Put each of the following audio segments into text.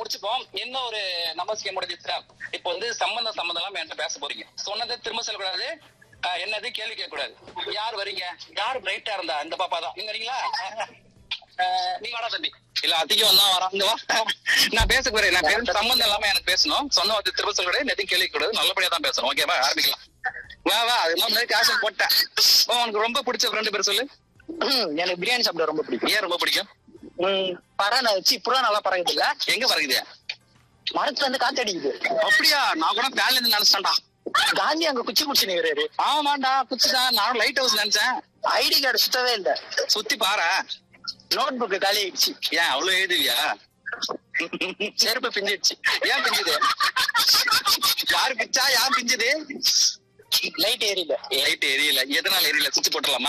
முடிச்சுப்போம் இன்னும் ஒரு number scheme முடிஞ்சிச்சுடா இப்போ வந்து சம்பந்தம் சம்பந்தம் எல்லாம் என்கிட்ட பேச போறீங்க சொன்னதை திரும்ப சொல்லக்கூடாது ஆஹ் என்னது கேள்வி கேட்க கூடாது யார் வரீங்க யார் பிரைட்டா இருந்தா இந்த பாப்பா தான் நீங்க வரீங்களா ஆஹ் நீங்க வாடா தம்பி இல்ல அதிகம் தான் வரான் இங்க வா நான் பேச போறேன் நான் பேச சம்பந்தம் இல்லாம எனக்கு பேசணும் சொன்ன வந்து திரும்ப சொல்ல கூடாது எதையும் கேள்வி கூடாது நல்லபடியா தான் பேசணும் ஓகேவா ஆரம்பிக்கலாம் வா வா அதெல்லாம் முன்னாடி காசு போட்டேன் ஓ, உனக்கு ரொம்ப பிடிச்ச ஃப்ரெண்டு பேர் சொல்லு எனக்கு பிரியாணி சாப்பிட ரொம்ப பிடிக்கும் ஏன் ரொம்ப பிடிக்கும் ம், பறவை வச்சு புறா நல்லா பறகுது இல்ல எங்க பறக்குது மரத்துல இருந்து காத்தடிக்குது அப்படியா நான் கூட பேன்ல இருந்து நினைச்சிட்டேன்டா காந்தி அங்க குச்சி குடிச்சு நிக்கிறாரு ஆமாண்டா குச்சிதான் நானும் லைட் ஹவுஸ் நினைச்சேன் ஐடி கார்டு சுத்தவே இல்ல சுத்தி பாரு நோட் புக் காலி ஆயிடுச்சு ஏன் அவ்வளவு எழுதுவியா செருப்பு பிஞ்சிடுச்சு ஏன் பிஞ்சுது யாரு பிச்சா யார் பிஞ்சுது லைட் ஏறில லைட் எரியல எதனால எரியல சுவிட்ச் போட்டுலாமா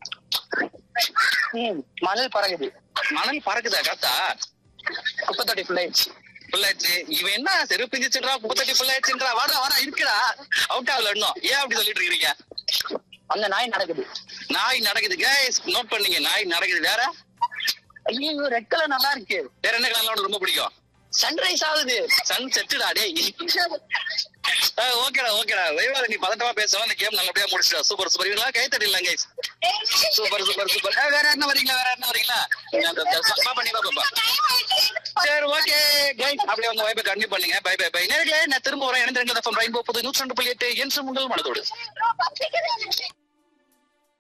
ம், மணல் பறகுது மணல் பறக்குதா காத்தா குப்பை தொட்டி ஃபுல் ஆயிடுச்சு ஃபுல்லாச்சு இவன் என்ன செருப்பு பிஞ்சிச்சுன்றா குப்பத்தட்டி ஃபுல்லாச்சுன்றா வாடா வாடா இருக்குடா அவுட் ஆகல இன்னும் ஏன் அப்படி சொல்லிட்டு இருக்கீங்க அந்த நாய் நடக்குது நாய் நடக்குது கேஸ் நோட் பண்ணீங்க நாய் நடக்குது வேற ஐயோ ரெட் கலர் நல்லா இருக்கு வேற என்ன கலர்ல உனக்கு ரொம்ப பிடிக்கும் சன்ரைஸ் ஆகுது சன் செட்டுடா டேய் ஓகேடா ஓகேடா வைவால நீ பதட்டமா பேசணும் அந்த கேம் நல்லபடியா முடிச்சிடா சூப்பர் சூப்பர் இவங்களா கை தட்டிடலாம் கைஸ் சூப்பர் சூப்பர் சூப்பர் வேற என்ன வரீங்களா வேற என்ன வரீங்களா பாப்பா நீ பாப்பா சரி ஓகே கைஸ் அப்படியே உங்க வைப்பை கண்டினியூ பண்ணுங்க பை பை பை நேரடியாக நான் திரும்ப வரேன் இணைந்திருங்க ரெயின்போ புது நூற்றி ரெண்டு புள்ளி எட்டு என்று உங்கள் மனதோடு